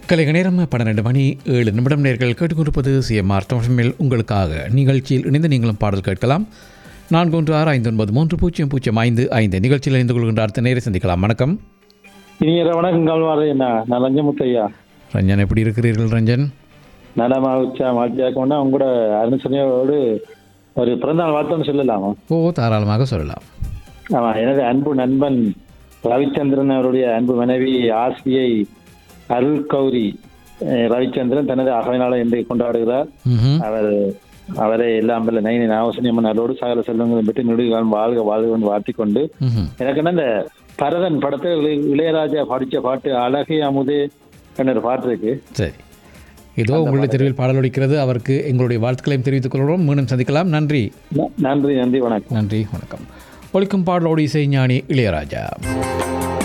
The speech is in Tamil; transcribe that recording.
கலைக நேரம் பன்னிரண்டு மணி ஏழு நிமிடம் நேர்கள் கேட்டுக்கொண்டிருப்பது சிஎம்ஆர் தமிழ் உங்களுக்காக நிகழ்ச்சியில் இணைந்து நீங்களும் பாடல் கேட்கலாம் நான்கு ஒன்று ஆறு ஐந்து ஒன்பது மூன்று பூஜ்ஜியம் பூஜ்ஜியம் ஐந்து ஐந்து நிகழ்ச்சியில் இணைந்து கொள்கின்ற அடுத்த நேரை சந்திக்கலாம் வணக்கம் இனிய வணக்கம் கால்வாரு என்ன நான் லஞ்சமுத்தையா ரஞ்சன் எப்படி இருக்கிறீர்கள் ரஞ்சன் நலமா உச்சா மாட்டியாக்கோன்னா உங்களோட அனுசரணையோடு ஒரு பிறந்தநாள் வாழ்த்துன்னு சொல்லலாமா ஓ தாராளமாக சொல்லலாம் ஆமா எனது அன்பு நண்பன் ரவிச்சந்திரன் அவருடைய அன்பு மனைவி ஆசிரியை அருள் கௌரி அஹ், ரவிச்சந்திரன் தனது அகவைநாளை இன்று கொண்டாடுகிறார் ம்ஹும். அவர் அவரை எல்லாம் வல்ல நைனி நாவசனியம்மன் அரோடு சகல செல்வங்களும் பெற்று நெடுகாலம் வாழ்க வாழ்க என்று வாழ்த்திக் கொண்டு ம்ஹும். எனக்கு என்ன இந்த பரதன் படத்தில் இளைய- இளையராஜா படிச்ச பாட்டு அழகே அமுதே என்ற ஒரு பாட்டு இருக்கு சரி இதோ உங்களுடைய தெருவில் பாடல் ஒலிக்கிறது அவருக்கு எங்களுடைய வாழ்த்துக்களையும் தெரிவித்துக் கொள்கிறோம் மீண்டும் சந்திக்கலாம் நன்றி ந- நன்றி நன்றி வணக்கம் நன்றி வணக்கம் ஒலிக்கும் பாடலோடு இசை ஞானி இளையராஜா